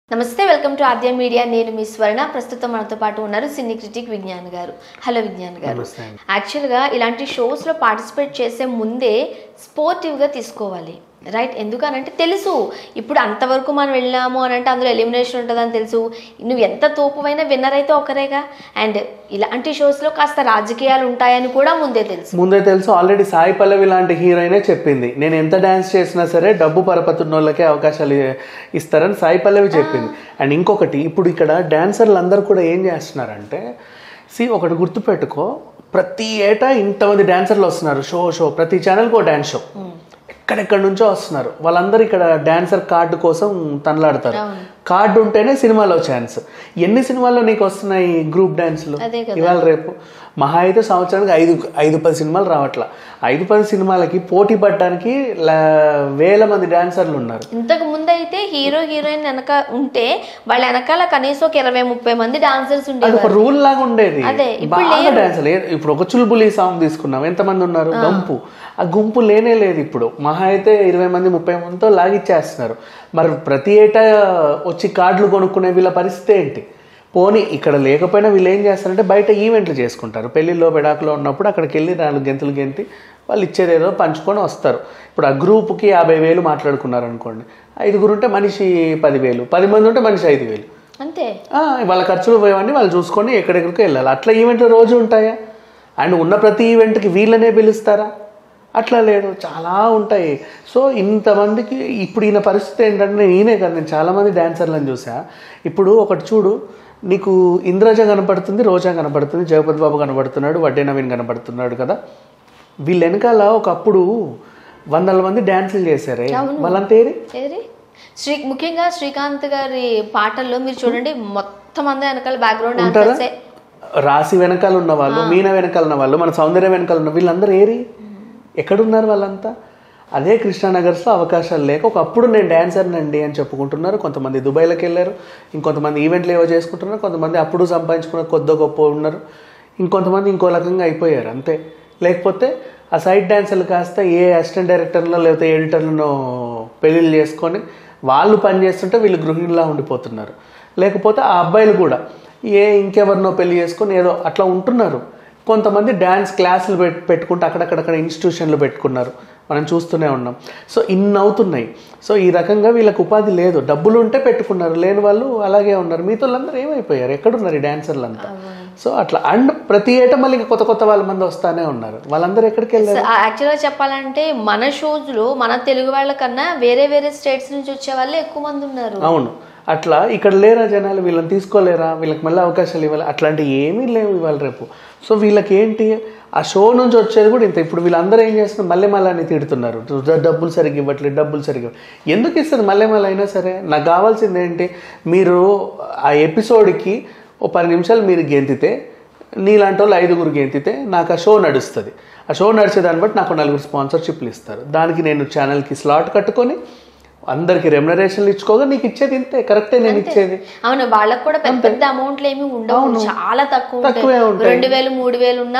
నమస్తే welcome to Aadya media నేను మీ స్వర్ణ ప్రస్తుతం మనతో పాటు ఉన్నారు సినీ క్రిటిక్ విజ్ఞాన్ గారు హలో విజ్ఞాన్ గారు నమస్తే అండి. యాక్చువల్గా ఇలాంటి షోస్లో పార్టిసిపేట్ చేసే ముందే స్పోర్టివ్గా తీసుకోవాలి రైట్ ఎందుకనంటే తెలుసు ఇప్పుడు అంతవరకు మనం వెళ్ళాము అని అంటే అందులో ఎలిమినేషన్ ఉంటుందని తెలుసు నువ్వు ఎంత తోపువైనా విన్నర్ అయితే ఒకరేగా అండ్ ఇలాంటి షోస్లో కాస్త రాజకీయాలు ఉంటాయని కూడా ముందే తెలుసు ముందే తెలుసు ఆల్రెడీ సాయి పల్లవి లాంటి హీరోయినే చెప్పింది నేను ఎంత డాన్స్ చేసినా సరే డబ్బు పరపతున్న వాళ్ళకే అవకాశాలు ఇ- ఇస్తారని సాయి పల్లవి చెప్పింది అండ్ ఇంకొకటి ఇప్పుడు ఇక్కడ డాన్సర్లు అందరూ కూడా ఏం చేస్తున్నారంటే సి ఒకటి గుర్తుపెట్టుకో ప్రతి ఏటా ఇంతమంది డాన్సర్లు వస్తున్నారు షో షో ప్రతి ఛానల్కి ఒక డాన్స్ షో ఎక్కడెక్కడి నుంచో వస్తున్నారు వాళ్ళందరూ ఇక్కడ డాన్సర్ కార్డు కోసం తనలాడతారు కార్డు ఉంటేనే సినిమాలో ఛాన్స్ ఎన్ని సినిమాల్లో నీకు వస్తున్నాయి గ్రూప్ డాన్స్లు అదే ఇవాళ రేపు మహా అయితే సంవత్సరానికి ఐదు ఐదు పది సినిమాలు రావట్లా ఐదు పది సినిమాలకి పోటీ పడడానికి లా- వేల మంది డాన్సర్లు ఉన్నారు ఇంతకు ముందు అయితే హీరో హీరోయిన్ వెనక ఉంటే వాళ్ళ వెనకాల కనీసం ఒక ఇరవై ముప్పై మంది డాన్సర్స్ అది ఉండేవారు ఒక రూల్ లాగా ఉండేది అదే, బాగా డాన్సర్లు ఏ- ఇప్పుడు ఒక చుల్బులి సాంగ్ తీసుకున్నాం ఎంతమంది ఉన్నారు గుంపు ఆ గుంపు లేనే లేదు ఇప్పుడు మహా అయితే ఇరవై మంది ముప్పై మందితో లాగిచ్చేస్తున్నారు మరి ప్రతి ఏటా వచ్చి కార్డులు కొనుక్కునే వీళ్ళ పరిస్థితి ఏంటి పోనీ ఇక్కడ లేకపోయినా వీళ్ళు ఏం చేస్తారంటే బయట ఈవెంట్లు చేసుకుంటారు పెళ్లిలో పెడాకులో ఉన్నప్పుడు అక్కడికి వెళ్ళి నాలుగు గెంతులు గెంతి వాళ్ళు ఇచ్చేది ఏదో పంచుకొని వస్తారు ఇప్పుడు ఆ గ్రూప్కి యాభై వేలు మాట్లాడుకున్నారు అనుకోండి ఐదుగురు ఉంటే మనిషి పదివేలు పది మంది ఉంటే మనిషి ఐదు వేలు అంతే ఆ, వాళ్ళ ఖర్చులు పోయేవన్నీ వాళ్ళు చూసుకొని ఎక్కడెక్కడికి వెళ్ళాలి అట్లా ఈవెంట్లు రోజు ఉంటాయా అండ్ ఉన్న ప్రతి ఈవెంట్కి వీళ్ళనే పిలుస్తారా అట్లా లేదు చాలా ఉంటాయి సో ఇంతమందికి ఇప్పుడు ఈయన పరిస్థితి ఏంటంటే ఈయనే కదా నేను చాలామంది డాన్సర్లను చూసా ఇప్పుడు ఒకటి చూడు నీకు ఇంద్రజ కనపడుతుంది రోజా కనపడుతుంది జగపతి బాబు కనపడుతున్నాడు వడ్డే నవీన్ కనపడుతున్నాడు కదా వీళ్ళ వెనకాల ఒకప్పుడు వందల మంది డాన్సులు చేశారే వాళ్ళంతా ఏరి ఏది శ్రీ ముఖ్యంగా శ్రీకాంత్ గారి పాటల్లో మీరు చూడండి మొత్తం అంతా వెనకాల బ్యాక్గ్రౌండ్ ఉంటారా డాన్సర్సే రాశి వెనకాల ఉన్న వాళ్ళు మీన వెనకాల ఉన్న వాళ్ళు మన సౌందర్య వెనకాల ఉన్న వీళ్ళందరూ ఏరి ఎక్కడున్నారు వాళ్ళంతా అదే కృష్ణానగర్స్లో అవకాశాలు లేక ఒకప్పుడు నేను డాన్సర్నండి అని చెప్పుకుంటున్నారు కొంతమంది దుబాయ్లోకి వెళ్ళారు ఇంకొంతమంది ఈవెంట్లు ఏవో చేసుకుంటున్నారు కొంతమంది అప్పుడు సంపాదించుకున్న కొద్ది గొప్ప ఉన్నారు ఇంకొంతమంది ఇంకో రకంగా అయిపోయారు అంతే లేకపోతే ఆ సైడ్ డాన్సర్లు కాస్త ఏ అసిస్టెంట్ డైరెక్టర్లో లేకపోతే ఎడిటర్లను పెళ్ళిళ్ళు చేసుకొని వాళ్ళు పని చేస్తుంటే వీళ్ళు గృహిణిలా ఉండిపోతున్నారు లేకపోతే ఆ అబ్బాయిలు కూడా ఏ ఇంకెవరినో పెళ్లి చేసుకొని ఏదో అట్లా ఉంటున్నారు కొంతమంది డ్యాన్స్ క్లాసులు పెట్ పెట్టుకుంటూ అక్కడక్కడక్కడ ఇన్స్టిట్యూషన్లు పెట్టుకున్నారు మనం చూస్తూనే ఉన్నాం సో ఇన్ని అవుతున్నాయి సో ఈ రకంగా వీళ్ళకి ఉపాధి లేదు డబ్బులు ఉంటే పెట్టుకున్నారు లేని వాళ్ళు అలాగే ఉన్నారు మిగతా వాళ్ళందరూ ఏమైపోయారు ఎక్కడున్నారు ఈ డాన్సర్లు సో అట్లా అండ్ ప్రతి ఏటా మళ్ళీ ఇంకా కొత్త కొత్త వాళ్ళ మంది వస్తానే ఉన్నారు వాళ్ళందరూ ఎక్కడికి వెళ్ళారు యాక్చువల్గా చెప్పాలంటే మన షోస్ లో మన తెలుగు వాళ్ళ కన్నా వేరే వేరే స్టేట్స్ నుంచి వచ్చే వాళ్ళే ఎక్కువ మంది ఉన్నారు అవును అట్లా ఇక్కడ లేరా జనాలు వీళ్ళని తీసుకోలేరా వీళ్ళకి మళ్ళీ అవకాశాలు ఇవ్వాలి అట్లాంటివి ఏమీ లేవు ఇవాళ రేపు సో వీళ్ళకి ఏంటి ఆ షో నుంచి వచ్చేది కూడా ఇంత ఇప్పుడు వీళ్ళందరూ ఏం చేస్తున్నారు మళ్ళీ మళ్ళీ అని తిడుతున్నారు డ- డబ్బులు సరిగ్గా ఇవ్వట్లేదు డబ్బులు సరిగ్గా ఇవ్వ- ఎందుకు ఇస్తుంది మళ్ళీ మళ్ళీ అయినా సరే నాకు కావాల్సింది ఏంటి మీరు ఆ ఎపిసోడ్కి ఓ పది నిమిషాలు మీరు గెంతితే నీలాంటి వాళ్ళు ఐదుగురు గెంతితే నాకు ఆ షో నడుస్తుంది ఆ షో నడిచేదాన్ని బట్టి నాకు నలుగురు స్పాన్సర్షిప్లు ఇస్తారు దానికి నేను ఛానల్కి స్లాట్ కట్టుకొని అందరికి రెమ్యునరేషన్లు ఇచ్చుకోగా నీకు ఇచ్చేది ఇంతే కరెక్టే నేను ఇచ్చేది అవును వాళ్ళకి కూడా పెద్ద పెద్ద అమౌంట్లు ఏమి ఉండవు చాలా తక్కువ తక్కువే ఉంటాయి ఉంటాయి. రెండు వేలు మూడు వేలు ఉన్నా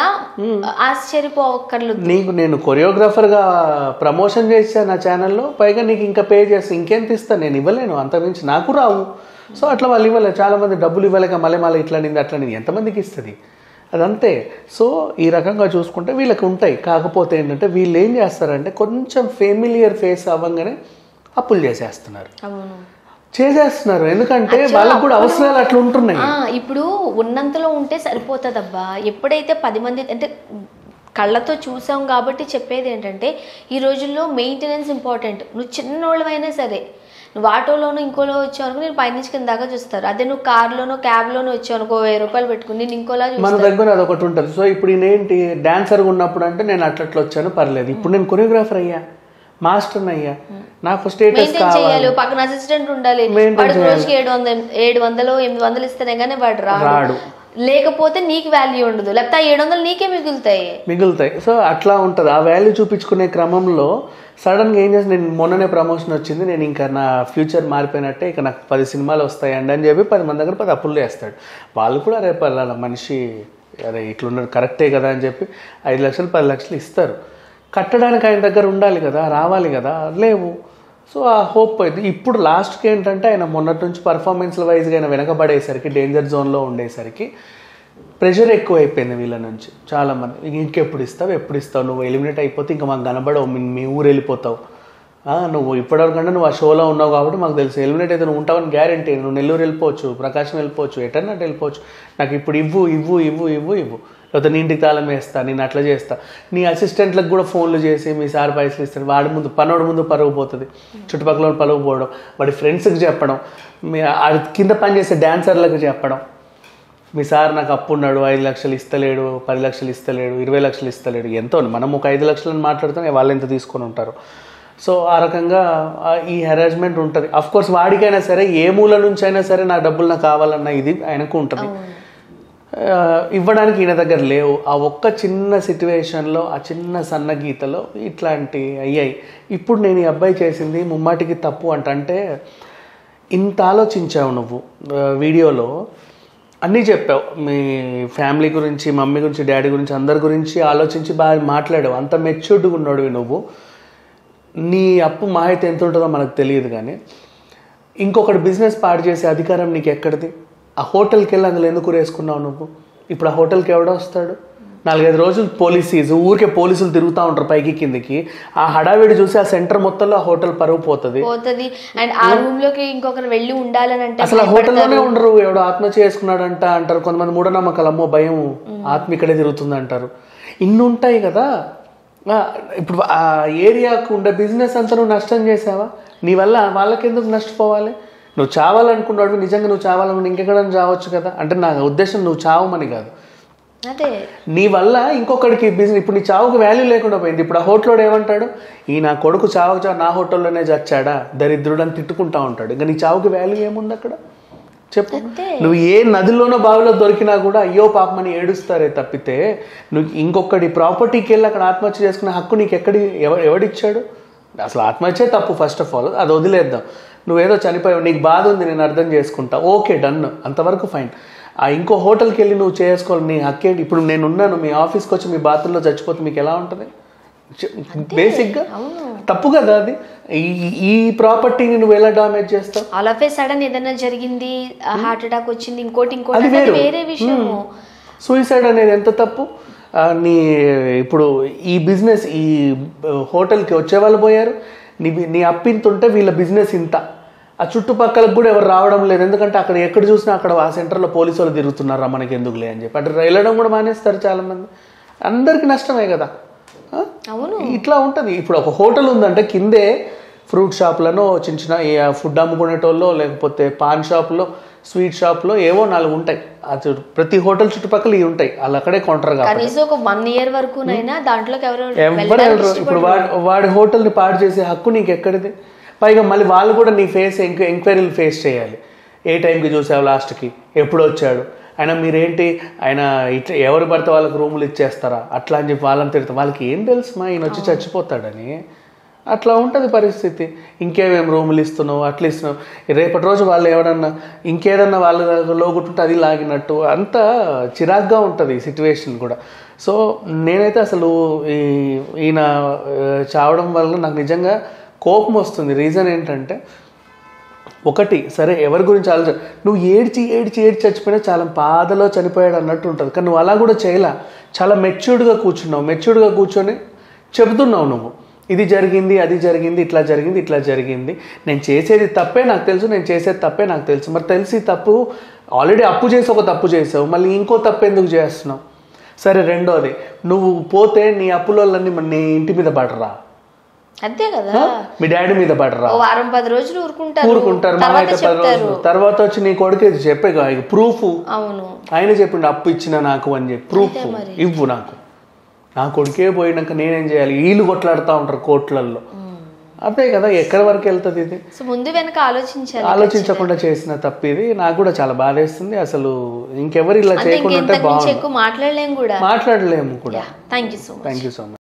ఆశ్చర్యపోవక్కర్లేదు నీకు నేను కొరియోగ్రాఫర్గా ప్రమోషన్ చేశాను నా ఛానల్లో పైగా నీకు ఇంకా పే చేస్తా ఇంకెంత ఇస్తాను నేను ఇవ్వలేను అంతమించి నాకు రావు సో అట్లా వాళ్ళు ఇవ్వలేదు చాలామంది డబ్బులు ఇవ్వలేక మళ్ళీ మళ్ళీ ఇట్లా నింది అట్లా నింది ఎంతమందికి ఇస్తుంది అదంతే సో ఈ రకంగా చూసుకుంటే వీళ్ళకి ఉంటాయి కాకపోతే ఏంటంటే వీళ్ళు ఏం చేస్తారంటే కొంచెం ఫెమిలియర్ ఫేస్ అవ్వగానే అప్పులు చేసేస్తున్నారు అవును చేసేస్తున్నారు ఎందుకంటే వాళ్ళకు కూడా అవసరాలు అట్లా ఉంటున్నాయి ఆ, ఇప్పుడు ఉన్నంతలో ఉంటే సరిపోతుందబ్బా ఎప్పుడైతే పది మంది అంటే కళ్ళతో చూసాం కాబట్టి చెప్పేది ఏంటంటే ఈ రోజుల్లో మెయింటెనెన్స్ ఇంపార్టెంట్ నువ్వు చిన్నోళ్ళమైనా సరే నువ్వు ఆటోలోనో ఇంకోలో వచ్చావు అనుకో నేను పైనుంచి కింద దాకా చూస్తారు అదే నువ్వు కార్లోనో క్యాబ్లోనో వచ్చావు అనుకో వెయ్యి రూపాయలు పెట్టుకుని నేను ఇంకోలా మన చూస్తాను దగ్గర అదొకటి ఉంటుంది సో ఇప్పుడు నేను ఏంటి డాన్సర్గా ఉన్నప్పుడు అంటే నేను అట్లట్లా వచ్చాను పర్లేదు ఇప్పుడు నేను కొరియోగ్రాఫర్ అయ్యా మాస్టర్ అయ్యా నాకు స్టేటస్ మెయింటైన్ చేయాలి పక్కన అసిస్టెంట్ ఉండాలి Maintain వాడికి రోజుకి ఏడు వందలు ఏడు వందలు ఎనిమిది వందలు ఇస్తేనే కానీ వాడు రాడు రాడు లేకపోతే నీకు వాల్యూ ఉండదు లేకపోతే ఆ ఏడు వందలు నీకే మిగులుతాయి మిగులుతాయి సో అట్లా ఉంటుంది ఆ వాల్యూ చూపించుకునే క్రమంలో సడన్గా ఏం చేసి నేను మొన్ననే ప్రమోషన్ వచ్చింది నేను ఇంకా నా ఫ్యూచర్ మారిపోయినట్టే ఇక నాకు పది సినిమాలు వస్తాయండి అని చెప్పి పది మంది దగ్గర పది అప్పులు వేస్తాడు వాళ్ళు కూడా రేపు అలా మనిషి అరే ఇట్లున్నాడు కరెక్టే కదా అని చెప్పి ఐదు లక్షలు పది లక్షలు ఇస్తారు కట్టడానికి ఆయన దగ్గర ఉండాలి కదా రావాలి కదా లేవు సో ఆ హోప్ పోయింది ఇప్పుడు లాస్ట్కి ఏంటంటే ఆయన మొన్నటి నుంచి పర్ఫార్మెన్స్ల వైజ్గా ఆయన వెనకబడేసరికి డేంజర్ జోన్లో ఉండేసరికి ప్రెషర్ ఎక్కువ అయిపోయింది వీళ్ళ నుంచి చాలా మంది ఇంకెప్పుడు ఇస్తావు ఎప్పుడు ఇస్తావు నువ్వు ఎలిమినేట్ అయిపోతే ఇంకా మాకు కనబడవు మీ- మీ ఊరు వెళ్ళిపోతావు ఆ, నువ్వు ఇప్పటివరకంటే నువ్వు ఆ షోలో ఉన్నావు కాబట్టి మాకు తెలుసు ఎలిమినేట్ అయితే నువ్వు ఉంటావని గ్యారంటీ నువ్వు నెల్లూరు వెళ్ళిపోవచ్చు ప్రకాశం వెళ్ళిపోవచ్చు ఎటన్నా అటు వెళ్ళిపోవచ్చు నాకు ఇప్పుడు ఇవ్వు ఇవ్వు ఇవ్వు ఇవ్వు ఇవ్వు లేకపోతే నీ ఇంటికి తాళం వేస్తా నేను అట్లా చేస్తా నీ అసిస్టెంట్లకు కూడా ఫోన్లు చేసి మీ సార్ పైసలు ఇస్తాడు వాడి ముందు పనోడి ముందు పరుగు పోతుంది చుట్టుపక్కల వాళ్ళు పరుగు పోవడం వాడి ఫ్రెండ్స్కి చెప్పడం మీ ఆ కింద పనిచేసే డాన్సర్లకు చెప్పడం మీ సార్ నాకు అప్పు ఉన్నాడు ఐదు లక్షలు ఇస్తలేడు పది లక్షలు ఇస్తలేడు ఇరవై లక్షలు ఇస్తలేడు ఎంతో మనం ఒక ఐదు లక్షలను మాట్లాడితే వాళ్ళు ఎంత తీసుకొని ఉంటారు సో ఆ రకంగా ఆ ఈ హెరాస్మెంట్ ఉంటుంది అఫ్ కోర్స్ వాడికైనా సరే ఏ మూల నుంచి అయినా సరే నా డబ్బులు నాకు కావాలన్న ఇది ఆయనకు ఉంటుంది ఆ, ఇవ్వడానికి ఈయన దగ్గర లేవు ఆ ఒక్క చిన్న సిట్యువేషన్లో ఆ చిన్న సన్న గీతలో ఇట్లాంటి అయ్యాయి ఇప్పుడు నేను ఈ అబ్బాయి చేసింది ముమ్మాటికి తప్పు అంట అంటే ఇంత ఆలోచించావు నువ్వు ఆ, వీడియోలో అన్నీ చెప్పావు మీ ఫ్యామిలీ గురించి మమ్మీ గురించి డాడీ గురించి అందరి గురించి ఆలోచించి బాగా మాట్లాడావు అంత మెచ్యూర్డ్గా ఉన్నాడు నువ్వు నీ అప్పు మా అయితే ఎంత ఉంటుందో మనకు తెలియదు కానీ ఇంకొకటి బిజినెస్ పాడు చేసే అధికారం నీకు ఎక్కడిది ఆ హోటల్కి వెళ్ళి అందులో ఎందుకు వేసుకున్నావు నువ్వు ఇప్పుడు ఆ హోటల్కి ఎవడో వస్తాడు నాలుగైదు రోజులు పోలీస్ సీజు ఊరికే పోలీసులు తిరుగుతూ ఉంటారు పైకి కిందికి ఆ హడావిడి చూసి ఆ సెంటర్ మొత్తంలో ఆ హోటల్ పరువు పోతుంది పోతుంది అండ్ ఆ రూమ్ లోకి ఇంకొకరు వెళ్ళి ఉండాలని అంటే అసలు ఆ హోటల్లోనే ఉండరు ఎవడో ఆత్మహత్య చేసుకున్నాడంట అంటారు కొంతమంది మూఢనమ్మకాలు అమ్మో భయం ఆత్మ ఇక్కడే తిరుగుతుంది అంటారు ఇన్ని ఉంటాయి కదా ఆ, ఇప్పుడు ఆ ఏరియాకు ఉండే బిజినెస్ అంతా నువ్వు నష్టం చేసావా నీ వల్ల వాళ్ళకెందుకు నష్టపోవాలి నువ్వు చావాలనుకున్నాడు నిజంగా నువ్వు చావాలనుకుని ఇంకెక్కడైనా చావచ్చు కదా అంటే నా ఉద్దేశం నువ్వు చావమని కాదు అదే నీ వల్ల ఇంకొకడికి బిజినెస్ ఇప్పుడు నీ చావుకి వాల్యూ లేకుండా పోయింది ఇప్పుడు ఆ హోటల్లో ఏమంటాడు ఈ నా కొడుకు చావుకు చావు నా హోటల్లోనే చచ్చాడా దరిద్రుడు అని తిట్టుకుంటా ఉంటాడు ఇంకా నీ చావుకి వాల్యూ ఏముంది అక్కడ చెప్పు అంతే. నువ్వు ఏ నదిలోనో బావిలో దొరికినా కూడా అయ్యో పాపమని ఏడుస్తారే తప్పితే నువ్వు ఇంకొకటి ప్రాపర్టీకి వెళ్ళి అక్కడ ఆత్మహత్య చేసుకునే హక్కు నీకు ఎక్కడి ఎవ- ఎవడిచ్చాడు అసలు ఆత్మహత్యే తప్పు ఫస్ట్ ఆఫ్ ఆల్ అది వదిలేద్దాం నువ్వేదో చనిపోయావు నీకు బాధ ఉంది నేను అర్థం చేసుకుంటా ఓకే డన్ అంతవరకు ఫైన్ ఆ ఇంకో హోటల్కి వెళ్ళి నువ్వు చేసుకోవాలి నీ హక్కేంటి ఇప్పుడు నేను ఉన్నాను మీ ఆఫీస్కి వచ్చి మీ బాత్రూంలో చచ్చిపోతే మీకు ఎలా ఉంటుంది బేసిక్గా తప్పు కదా అది ఈ ఈ ప్రాపర్టీని నువ్వు ఎలా డామేజ్ చేస్తావు ఆల్ ఆఫ్ ఏ సడన్ ఏదైనా జరిగింది హార్ట్ అటాక్ వచ్చింది ఇంకోటి ఇంకోటి అది అంటే అది వేరు. వేరే విషయము సూసైడ్ అనేది ఎంత తప్పు ఆ, నీ ఇప్పుడు ఈ బిజినెస్ ఈ హోటల్కి వచ్చే వాళ్ళు పోయారు నీ బి- నీ అప్పింత ఉంటే వీళ్ళ బిజినెస్ ఇంత ఆ చుట్టుపక్కలకు కూడా ఎవరు రావడం లేదు ఎందుకంటే అక్కడ ఎక్కడ చూసినా అక్కడ ఆ సెంటర్లో పోలీసు వాళ్ళు తిరుగుతున్నారా మనకి ఎందుకులే అని చెప్పి అటు వెళ్ళడం కూడా మానేస్తారు చాలామంది అందరికీ నష్టమే కదా ఆ? అవును ఇట్లా ఉంటుంది ఇప్పుడు ఒక హోటల్ ఉందంటే కిందే ఫ్రూట్ షాప్లను చిన్న చిన్న ఈ ఫుడ్ అమ్ముకునేటోళ్ళు లేకపోతే పాన్ షాప్లో స్వీట్ షాప్లో ఏవో నాలుగు ఉంటాయి అది ప్రతి హోటల్ చుట్టుపక్కల ఇవి ఉంటాయి వాళ్ళు అక్కడే కొంటారు కాబట్టి కనీసం ఒక వన్ ఇయర్ వరకునైనా దాంట్లోకి ఎవరు ఎవరు వెళ్ళడానికి వెళ్ళరు ఇప్పుడు వాడి వాడి హోటల్ని పాడు చేసే హక్కు నీకు ఎక్కడిది పైగా మళ్ళీ వాళ్ళు కూడా నీ ఫేస్ ఎంక్వ ఎంక్వైరీలు ఫేస్ చేయాలి ఏ టైంకి చూసావు లాస్ట్కి ఎప్పుడు వచ్చాడు ఆయన మీరేంటి ఆయన ఇట్లా ఎవరు పడితే వాళ్ళకి రూములు ఇచ్చేస్తారా అట్లా అని చెప్పి వాళ్ళని తిడతారు వాళ్ళకి ఏం తెలుసు మా ఈయన వచ్చి చచ్చిపోతాడని అట్లా ఉంటుంది పరిస్థితి ఇంకేమేం రూములు ఇస్తున్నావు అట్లా ఇస్తున్నావు రేపటి రోజు వాళ్ళు ఎవరన్నా ఇంకేదన్నా వాళ్ళ లోగుంటుంటే అది లాగినట్టు అంత చిరాగ్గా ఉంటుంది ఈ సిచ్యువేషన్ కూడా సో నేనైతే అసలు ఈ ఈయన ఆ, చావడం వల్ల నాకు నిజంగా కోపం వస్తుంది రీజన్ ఏంటంటే ఒకటి సరే ఎవరి గురించి ఆలోచన నువ్వు ఏడ్చి ఏడ్చి ఏడ్చి చచ్చిపోయినా చాలా బాధలో చనిపోయాడు అన్నట్టు ఉంటుంది కానీ నువ్వు అలా కూడా చేయలా చాలా మెచ్యూర్డ్గా కూర్చున్నావు మెచ్యూర్డ్గా కూర్చొని చెబుతున్నావు నువ్వు ఇది జరిగింది అది జరిగింది ఇట్లా జరిగింది ఇట్లా జరిగింది నేను చేసేది తప్పే నాకు తెలుసు నేను చేసేది తప్పే నాకు తెలుసు మరి తెలిసి తప్పు ఆల్రెడీ అప్పు చేసి ఒక తప్పు చేసావు మళ్ళీ ఇంకో తప్పు ఎందుకు చేస్తున్నావు సరే రెండోది నువ్వు పోతే నీ అప్పులన్నీ నీ ఇంటి మీద పడరా అంతే కదా మీ డాడీ మీద పడరా ఓ వారం పది రోజులు ఊరుకుంటారు ఊరుకుంటారు మా తర్వాత అయితే పది చెప్తారు రోజులు తర్వాత వచ్చి నీ కొడుకు ఇది చెప్పే ప్రూఫ్ అవును ఆయన చెప్పిండు అప్పు ఇచ్చిన నాకు అని చెప్పి ప్రూఫ్ ఇవ్వు నాకు నా కొడుకే పోయినాక నేనేం చేయాలి వీళ్ళు కొట్లాడుతూ ఉంటారు కోట్లల్లో అదే కదా ఎక్కడి వరకు వెళ్తుంది ఇది సో ముందు వెనక ఆలోచించాలి ఆలోచించకుండా చేసిన తప్పు ఇది నాకు కూడా చాలా బాధేస్తుంది అసలు ఇంకెవరు ఇలా అంటే చేయకుండా ఉంటే ఇంకెంతకు మించి బాగుంది ఎక్కువ మాట్లాడలేం కూడా మాట్లాడలేము కూడా thank you so much thank you so much